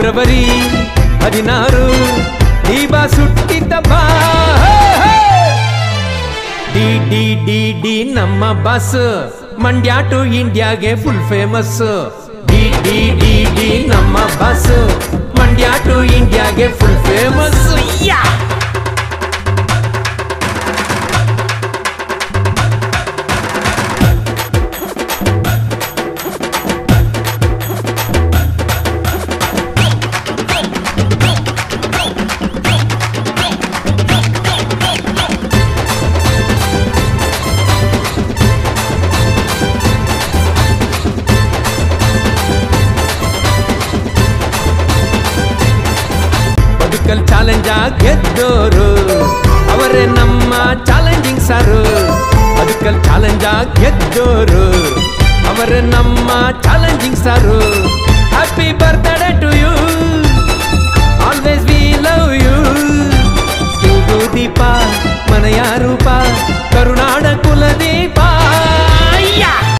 February ಹದಿನಾರು ದೀಪ ಸುಟ್ಟಿದ್ದ ಬಾ ಡಿ ಡಿ ಡಿ ಡಿ ನಮ್ಮ ಬಸ್ ಮಂಡ್ಯ ಟು ಇಂಡಿಯಾಗೆ full famous D D D D ನಮ್ಮ ಬಸ್ ಮಂಡ್ಯ ಟು ಇಂಡಿಯಾಗೆ ಫುಲ್ ಫೇಮಸ್ ಯಾ ಬದುಕಲ್ ಚಾಲೆಂಜ್ ಗೆದ್ದೋರು ಅವರೇ ನಮ್ಮ ಚಾಲೆಂಜಿಂಗ್ ಸಾರು ಬದುಕಲ್ ಚಾಲೆಂಜ್ ಗೆದ್ದೋರು ಅವರೇ ನಮ್ಮ ಚಾಲೆಂಜಿಂಗ್ ಸಾರು ಹ್ಯಾಪಿ ಬರ್ತ್ಡೇ ಟು ಯು